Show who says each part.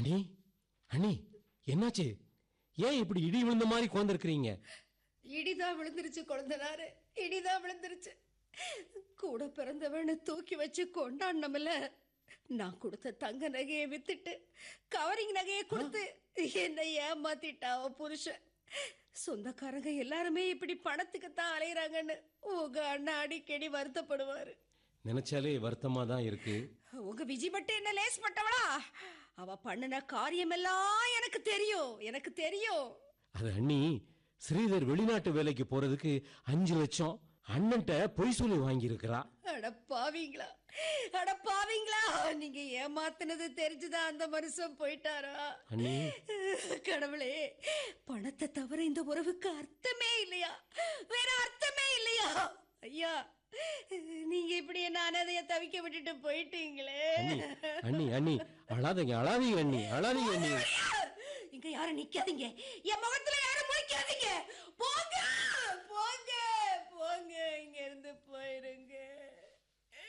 Speaker 1: அண்ணி அண்ணி என்னாச்சு ஏன் இப்படி இடி விழுந்த மாதிரி உட்காந்துருக்கிறீங்க
Speaker 2: இடிதான் விழுந்துருச்சு குழந்தனாரு இடிதான் விழுந்துருச்சு கூட பிறந்தவனை தூக்கி வச்சு கொண்டாடினமில்ல நான் கொடுத்த தங்க நகையை வித்துட்டு கவரிங் நகையை கொடுத்து என்னை ஏமாத்திட்டா அவன் புருஷன் சொந்தக்காரங்க எல்லாருமே இப்படி பணத்துக்கு தான் அலையறாங்கன்னு உங்க அண்ணா அடிக்கடி வருத்தப்படுவாரு
Speaker 1: நினைச்சாலே வருத்தமா தான் இருக்கு
Speaker 2: உங்க விஜய் மட்டும் என்ன லேஸ் பட்டவளா அவ பண்ணின காரியமெல்லாம் எனக்கு தெரியும் எனக்கு தெரியும்
Speaker 1: அது அண்ணி ஸ்ரீதர் வெளிநாட்டு வேலைக்கு போறதுக்கு அஞ்சு லட்சம் அண்ணன்ட்ட பொய் சொல்லி வாங்கி
Speaker 2: அட பாவீங்களா அட பாவீங்களா நீங்க ஏமாத்துனது தெரிஞ்சுதான் அந்த மனுஷன் போயிட்டாரா
Speaker 1: அண்ணி
Speaker 2: கடவுளே பணத்தை தவிர இந்த உறவுக்கு அர்த்தமே இல்லையா வேற அர்த்தமே இல்லையா ஐயா நீங்க இப்படி என்ன அனாதைய தவிக்க விட்டுட்டு போயிட்டீங்களே
Speaker 1: அண்ணி அண்ணி அண்ணி அழாதீங்க அழாதீங்க அண்ணி அழாதீங்க அண்ணி
Speaker 2: இங்க யாரும் நிக்காதீங்க என் முகத்துல யாரும்